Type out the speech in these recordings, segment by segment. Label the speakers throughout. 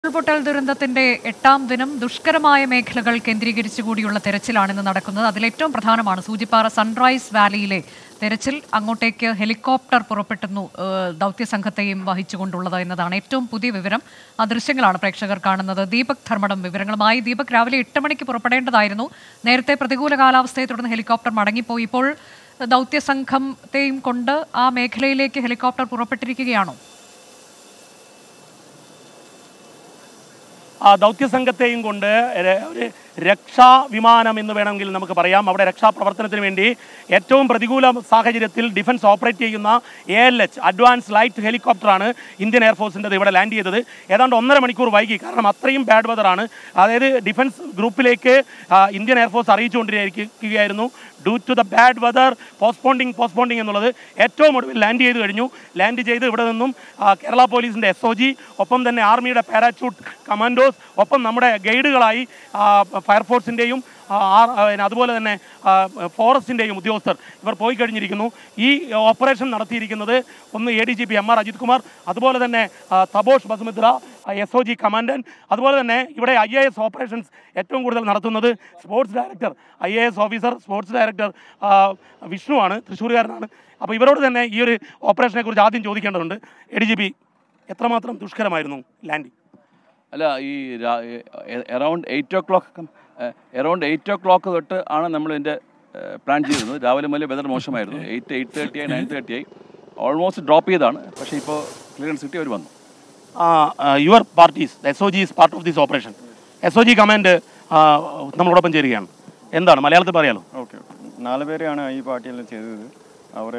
Speaker 1: ഉരുൾപൊട്ടൽ ദുരന്തത്തിന്റെ എട്ടാം ദിനം ദുഷ്കരമായ മേഖലകൾ കേന്ദ്രീകരിച്ചുകൂടിയുള്ള തെരച്ചിലാണിന്ന് നടക്കുന്നത് അതിലേറ്റവും പ്രധാനമാണ് സൂചിപ്പാറ സൺറൈസ് വാലിയിലെ തെരച്ചിൽ അങ്ങോട്ടേക്ക് ഹെലികോപ്റ്റർ പുറപ്പെട്ടുന്നു ഏഹ്, ദൗത്യസംഘത്തെയും വഹിച്ചുകൊണ്ടുള്ളത് എന്നതാണ് ഏറ്റവും പുതിയ വിവരം ആ ദൃശ്യങ്ങളാണ് പ്രേക്ഷകർ കാണുന്നത് ദീപക് ധർമ്മടം വിവരങ്ങളുമായി ദീപക് രാവിലെ എട്ട് മണിക്ക് പുറപ്പെടേണ്ടതായിരുന്നു നേരത്തെ പ്രതികൂല കാലാവസ്ഥയെ തുടർന്ന് ഹെലികോപ്റ്റർ മടങ്ങിപ്പോയി ഇപ്പോൾ ദൗത്യസംഘത്തെയും കൊണ്ട് ആ മേഖലയിലേക്ക് ഹെലികോപ്റ്റർ പുറപ്പെട്ടിരിക്കുകയാണോ
Speaker 2: ആ ദൗത്യസംഘത്തെയും കൊണ്ട് ര- ഒരു രക്ഷാ വിമാനം എന്ന് വേണമെങ്കിൽ നമുക്ക് പറയാം അവിടെ രക്ഷാപ്രവർത്തനത്തിന് വേണ്ടി ഏറ്റവും പ്രതികൂല സാഹചര്യത്തിൽ ഡിഫൻസ് ഓപ്പറേറ്റ് ചെയ്യുന്ന A L H advance light ഹെലികോപ്റ്ററാണ് ഇന്ത്യൻ എയർഫോഴ്സിൻ്റെ ഇവിടെ ലാൻഡ് ചെയ്തത് ഏതാണ്ട് ഒന്നര മണിക്കൂർ വൈകി കാരണം അത്രയും ബാഡ് വെതറാണ് അതായത് ഡിഫൻസ് ഗ്രൂപ്പിലേക്ക് ആ, ഇന്ത്യൻ എയർഫോഴ്സ് അറിയിച്ചുകൊണ്ടിരിക്കുകയായിരുന്നു due to the bad weather postponing postponing എന്നുള്ളത് ഏറ്റവും ഒടുവിൽ ലാൻഡ് ചെയ്ത് കഴിഞ്ഞു ലാൻഡ് ചെയ്ത് ഇവിടെ നിന്നും ആ, കേരള പോലീസിൻ്റെ എസ് ഒ ജി ഒപ്പം തന്നെ ആർമിയുടെ പാരാച്യൂട്ട് കമാൻഡോസ് ഒപ്പം നമ്മുടെ ഗൈഡുകളായി ആ, ഫയർഫോഴ്സിൻ്റെയും ആ, ആർ- ആ, പിന്നെ അതുപോലെ തന്നെ ആ, ഫോറസ്റ്റിൻ്റെയും ഉദ്യോഗസ്ഥർ ഇവർ പോയി കഴിഞ്ഞിരിക്കുന്നു ഈ ഓപ്പറേഷൻ നടത്തിയിരിക്കുന്നത് ഒന്ന് A D G P M R Ajith Kumar അതുപോലെ തന്നെ ആ, Tabosh Basumitra S O G commandant അതുപോലെ തന്നെ ഇവിടെ ഐ എ എസ് ഓപ്പറേഷൻസ് ഏറ്റവും കൂടുതൽ നടത്തുന്നത് sports director I A S officer sports director ആ, വിഷ്ണുവാണ് തൃശ്ശൂരുകാരനാണ് അപ്പോൾ ഇവരോട് തന്നെ ഈ ഒരു ഓപ്പറേഷനെ കുറിച്ച് ആദ്യം ചോദിക്കേണ്ടതുണ്ട് എ ഡി ജി പി എത്രമാത്രം ദുഷ്കരമായിരുന്നു ലാൻഡിംഗ്
Speaker 3: അല്ല ഈ around eight o'clock around eight o'clock തൊട്ട് ആണ് നമ്മൾ ഇതിൻ്റെ പ്ലാൻ ചെയ്തിരുന്നത് രാവിലെ മുതലേ വെതർ മോശമായിരുന്നു എയ്റ്റ് എയ്റ്റ് തേർട്ടി ആയി നയൻ തേർട്ടി ആയി ഓൾമോസ്റ്റ് ഡ്രോപ്പ് ചെയ്താണ് പക്ഷേ ഇപ്പോൾ ക്ലിയറൻസ് കിട്ടി അവർ വന്നു
Speaker 2: your parties S O G is part of this operation S O G command നമ്മളോടൊപ്പം ചേരുകയാണ് എന്താണ് മലയാളത്തിൽ പറയാലോ
Speaker 4: ഓക്കെ ഓക്കെ നാല് പേരെയാണ് ഈ പാർട്ടിയെല്ലാം ചെയ്തത് അവർ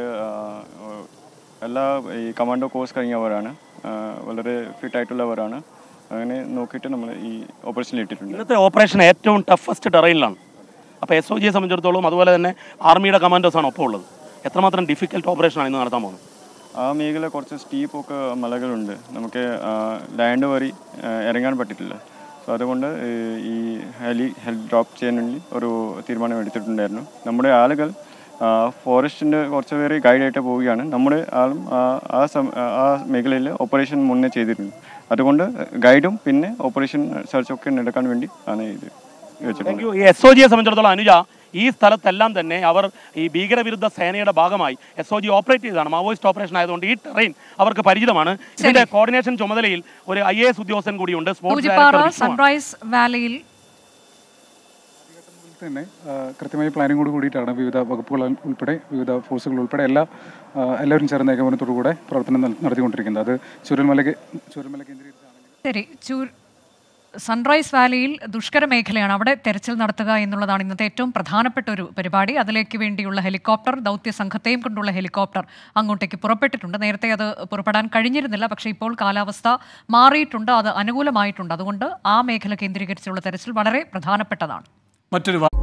Speaker 4: എല്ലാ ഈ കമാൻഡോ കോഴ്സ് കഴിഞ്ഞവരാണ് ആ, വളരെ ഫിറ്റ് ആയിട്ടുള്ളവരാണ് അങ്ങനെ നോക്കിയിട്ട് നമ്മൾ ഈ ഓപ്പറേഷനിൽ ഇട്ടിട്ടുണ്ട്
Speaker 2: ഇന്നത്തെ ഓപ്പറേഷൻ ഏറ്റവും ടഫസ്റ്റ് ടെറൈനിലാണ് അപ്പോൾ എസ് ഒ ജിയെ സംബന്ധിച്ചിടത്തോളം അതുപോലെ തന്നെ ആർമിയുടെ കമാൻഡോസ് ആണ് ഒപ്പം ഉള്ളത് എത്രമാത്രം ഡിഫിക്കൽട്ട് ഓപ്പറേഷനാണ് ഇന്ന് നടത്താൻ പോകുന്നത്
Speaker 4: ആ മേഖല കുറച്ച് സ്റ്റീപ്പൊക്കെ മലകളുണ്ട് നമുക്ക് ലാൻഡ് വഴി ആ, ഇറങ്ങാൻ പറ്റിയിട്ടില്ല സോ അതുകൊണ്ട് ഈ ഈ ഹെലി ഹെൽ ഡ്രോപ്പ് ചെയ്യാൻ വേണ്ടി ഒരു തീരുമാനം എടുത്തിട്ടുണ്ടായിരുന്നു നമ്മുടെ ആളുകൾ ഫോറസ്റ്റിൻ്റെ കുറച്ച് പേര് ഗൈഡായിട്ട് പോവുകയാണ് നമ്മുടെ ആളും ആ- ആ സം- ആ മേഖലയിൽ ഓപ്പറേഷൻ മുന്നേ ചെയ്തിരുന്നു അതുകൊണ്ട് ഗൈഡും പിന്നെ ഓപ്പറേഷൻ സെർച്ചൊക്കെ നടക്കാൻ വേണ്ടി ആണ് ഇത് വെച്ചിട്ടുള്ളത്
Speaker 2: താങ്ക് യു ഈ എസ് ഒ ജിയെ സംബന്ധിച്ചിടത്തോളം അനുജ ഈ സ്ഥലത്തെല്ലാം തന്നെ അവർ ഈ ഭീകരവിരുദ്ധ സേനയുടെ ഭാഗമായി എസ് ഒ ജി ഓപ്പറേറ്റ് ചെയ്തതാണ് മാവോയിസ്റ്റ് ഓപ്പറേഷൻ ആയതുകൊണ്ട് ഈ ടെറൈൻ അവർക്ക് പരിചിതമാണ് ഇതിന്റെ കോർഡിനേഷൻ ചുമതലയിൽ ഒരു ഐ എ എസ് ഉദ്യോഗസ്ഥൻ കൂടിയുണ്ട് സ്പോർട്സ്
Speaker 1: സൂചിപ്പാറ
Speaker 2: ഡയറക്ടർ വിഷ്ണുവാണ്.
Speaker 1: സൺറൈസ് വാലിയിൽ
Speaker 5: തന്നെ ആ, കൃത്യമായ പ്ലാനിങ്ങോട് കൂടിയിട്ടാണ് വിവിധ വകുപ്പുകൾ ഉൾപ്പെടെ വിവിധ ഫോഴ്സുകൾ ഉൾപ്പെടെ എല്ലാ ആ, എല്ലാവരും ചേർന്ന ഏകോപനത്തോടു കൂടെ പ്രവർത്തനം നട- നടത്തിക്കൊണ്ടിരിക്കുന്നത് അത് ചുരൽമല കേ- ചുരൽമല കേന്ദ്രീകരിച്ചാണെങ്കിൽ
Speaker 1: ശരി ചൂർ സൺറൈസ് വാലിയിൽ ദുഷ്കര മേഖലയാണ് അവിടെ തെരച്ചിൽ നടത്തുക എന്നുള്ളതാണ് ഇന്നത്തെ ഏറ്റവും പ്രധാനപ്പെട്ട ഒരു പരിപാടി അതിലേക്ക് വേണ്ടിയുള്ള ഹെലികോപ്റ്റർ ദൗത്യ സംഘത്തെയും കൊണ്ടുള്ള ഹെലികോപ്റ്റർ അങ്ങോട്ടേക്ക് പുറപ്പെട്ടിട്ടുണ്ട് നേരത്തെ അത് പുറപ്പെടാൻ കഴിഞ്ഞിരുന്നില്ല പക്ഷേ ഇപ്പോൾ കാലാവസ്ഥ മാറിയിട്ടുണ്ട് അത് അനുകൂലമായിട്ടുണ്ട് അതുകൊണ്ട് ആ മേഖല കേന്ദ്രീകരിച്ചുള്ള തെരച്ചിൽ വളരെ പ്രധാനപ്പെട്ടതാണ്
Speaker 6: മറ്റൊരു വാ-